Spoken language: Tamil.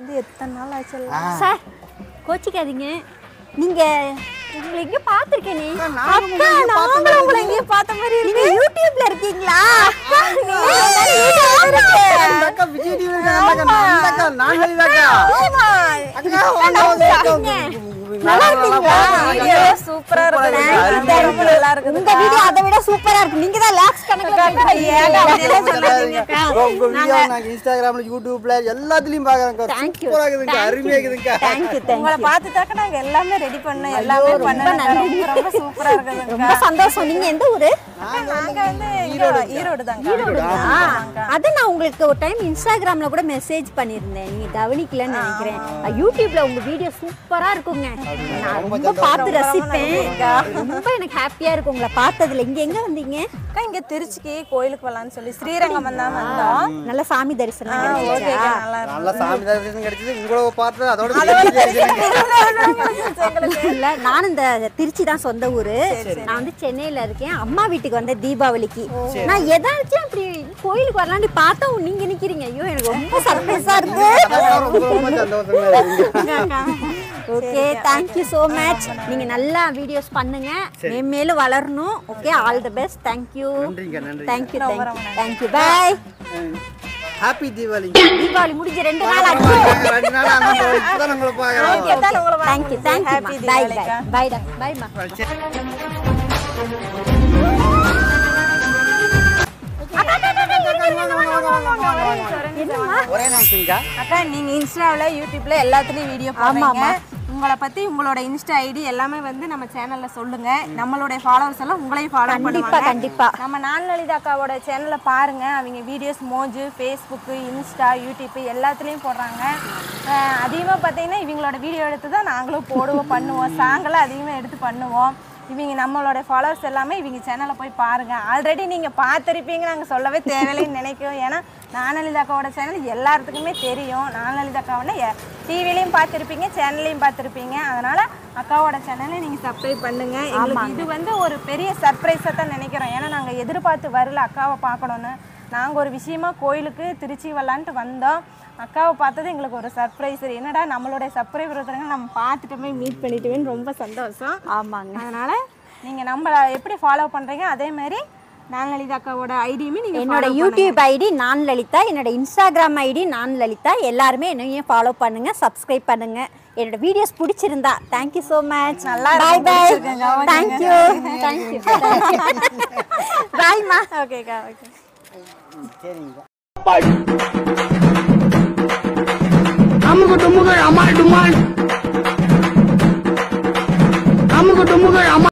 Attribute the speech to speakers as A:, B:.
A: வந்து எத்தனை நாள் ஆச்சு
B: சார் கோச்சிக்காதீங்க நீங்க உங்களை எங்க பாத்திருக்கேன் நீ
A: நானும் உங்களை எங்கேயோ பார்த்த மாதிரி
B: உங்களை எங்க பார்த்த மாதிரி நீங்க யூடியூப்ல இருக்கீங்களா
C: அந்த அக்கா விஜய் டிவி அந்த அக்கா அந்த அக்கா நான் வெளிதாக்கா அக்கா வாங்க, வாங்க, அக்கா.
B: நல்லா இருக்கீங்களா?
A: வீடியோ சூப்பரா இருக்கு ரொம்ப நல்லா இருக்குது
B: உங்க வீடியோ அதை விட சூப்பரா இருக்கு நீங்க தான் லாக்ஸ் கணக்குல
A: ஏங்க அப்படியெல்லாம் சொல்லாதீங்க
C: உங்க வீடியோ நாங்க இன்ஸ்டாகிராம்ல யூடியூப்ல எல்லாத்துலயும் பாக்குறேன்
B: Thank you.
C: சூப்பரா இருக்குதுங்க அருமையா இருக்குதுங்க
B: தேங்க்யூ
A: உங்களை
B: தேங்க்யூ
A: பார்த்து தாக்க நாங்க எல்லாமே ரெடி பண்ணோம் எல்லாமே பண்ணோம்
B: நன்றி.
A: ரொம்ப ரொம்ப சூப்பரா இருக்குதுங்க
B: ரொம்ப சந்தோஷம் நீங்க எந்த ஊரு
A: நாங்க வந்து இங்க ஈரோடு தாங்க
B: ஆ, அது நான் உங்களுக்கு ஒரு டைம் இன்ஸ்டாகிராம்ல கூட மெசேஜ் பண்ணியிருந்தேன் நீங்க கவனிக்கலன்னு நினைக்கிறேன் அஹ், யூடியூப்ல உங்க வீடியோ சூப்பரா இருக்குங்க நான் ரொம்ப பார்த்து ரசிப்பேன் ரொம்ப எனக்கு ஹாப்பியா இருக்கு உங்களை பார்த்ததுல இங்க எங்க வந்தீங்க
A: அக்கா இங்க திருச்சிக்கு கோயிலுக்கு வரலாம்னு சொல்லி ஸ்ரீரங்கம் தான் வந்தோம்
B: நல்ல சாமி தரிசனம்
A: ஓகே
B: கிடைச்சா?
A: நல்லா இருக்கு
C: நல்ல சாமி தரிசனம் கிடைச்சது உங்களோட பார்த்து அதோட பெரிய
B: இல்ல நானும் இந்த திருச்சி தான் சொந்த ஊரு நான் வந்து சென்னையில இருக்கேன் அம்மா வீட்டுக்கு வந்த தீபாவளிக்கு நான் எதாச்சும் அப்படி கோயிலுக்கு வரலான்னு பார்த்தா நீங்க நிக்கிறீங்க ஐயோ எனக்கு ரொம்ப சர்ப்ரைஸா இருக்கு
C: அதான் ரொம்ப ரொம்ப சந்தோஷமா இருக்குங்க
B: ஓகே தேங்க்யூ ஸோ மச் நீங்க நல்லா வீடியோஸ் பண்ணுங்க மேலும் வளரணும் okay all the best thank you
C: நன்றிங்க நன்றி
B: thank you thank you thank you bye
C: happy Deepavali
B: Deepavali முடிஞ்ச ரெண்டு நாள் ஆச்சு
C: ரெண்டு நாள் ஆனா இப்பதான் உங்களை பாக்குறோம்
A: எத்தாலும் உங்களை
B: தேங்க்யூ தேங்க்யூ
A: Happy
B: பாய்
A: தீபாவளிக்கா.
B: பாய் பாய் பாய்மா
C: ஒரே நிமிஷம்க்கா
A: அக்கா நீங்க இன்ஸ்டாவில் யூடியூப்ல எல்லாத்துலயும் வீடியோ போடுறீங்க உங்களை பத்தி உங்களோட இன்ஸ்டா ஐடி எல்லாமே வந்து நம்ம சேனல்ல சொல்லுங்க நம்மளுடைய ஃபாலோவர்ஸ் எல்லாம் உங்களையும் ஃபாலோ
B: கண்டிப்பா
A: பண்ணுவாங்க
B: கண்டிப்பா
A: நம்ம நான்லலிதா அக்காவோட சேனலை பாருங்க அவங்க videos Moj Facebook Insta YouTube எல்லாத்துலேயும் போடுறாங்க அஹ் அதிகமாக பார்த்தீங்கன்னா இவங்களோட வீடியோ எடுத்து தான் நாங்களும் போடுவோம் பண்ணுவோம் சாங்கெல்லாம் அதிகமாக எடுத்து பண்ணுவோம் இவங்க நம்மளோட ஃபாலோவர்ஸ் எல்லாமே இவங்க சேனலை போய் பாருங்க ஆல்ரெடி நீங்கள் பார்த்துருப்பீங்க நாங்கள் சொல்லவே தேவையில்லைன்னு நினைக்கிறோம் ஏன்னா நானலிதா அக்காவோட சேனல் எல்லாத்துக்குமே தெரியும் நானலிதா அக்காவோட டிவிலையும் பார்த்துருப்பீங்க சேனல்லையும் பார்த்துருப்பீங்க அதனால அக்காவோட சேனலை நீங்கள் சப்ஸ்கிரைப் பண்ணுங்க எங்களுக்கு இது வந்து ஒரு பெரிய சர்ப்ரைஸாக தான் நினைக்கிறோம் ஏன்னா நாங்கள் எதிர்பார்த்து வரல அக்காவை பார்க்கணுன்னு நாங்கள் ஒரு விஷயமா கோயிலுக்கு திருச்சி வரலான்ட்டு வந்தோம் அக்காவை பார்த்தது எங்களுக்கு ஒரு சர்ப்ரைஸ் என்னடா நம்மளுடைய சப்ஸ்கிரைபர் ஒருத்தவங்க நம்ம பார்த்துட்டு போய் மீட் பண்ணிட்டுவேன்னு ரொம்ப சந்தோஷம்
B: ஆமாங்க
A: அதனால நீங்கள் நம்மளை எப்படி ஃபாலோ பண்ணுறீங்க அதே மாதிரி நான்லலிதா அக்காவோட ஐடியுமே நீங்கள்
B: என்னோட யூடியூப் ஐடி நான் லலிதா என்னோட இன்ஸ்டாகிராம் ஐடி நான் லலிதா எல்லாருமே என்னையும் ஃபாலோ பண்ணுங்க சப்ஸ்கிரைப் பண்ணுங்க என்னோட வீடியோஸ் பிடிச்சிருந்தா தேங்க்யூ ஸோ மச்
A: நல்லா
B: பாய்
A: இருக்கு,
B: பாய்
A: பிடிச்சிருக்குங்க. ஓகேங்க.
B: தேங்க்யூ தேங்க்யூ பாய்மா
A: ஓகேக்கா ஓகே
C: சரிங்க
D: அமுக டுமுக அமால் டுமால் அமுக டுமுக அமால்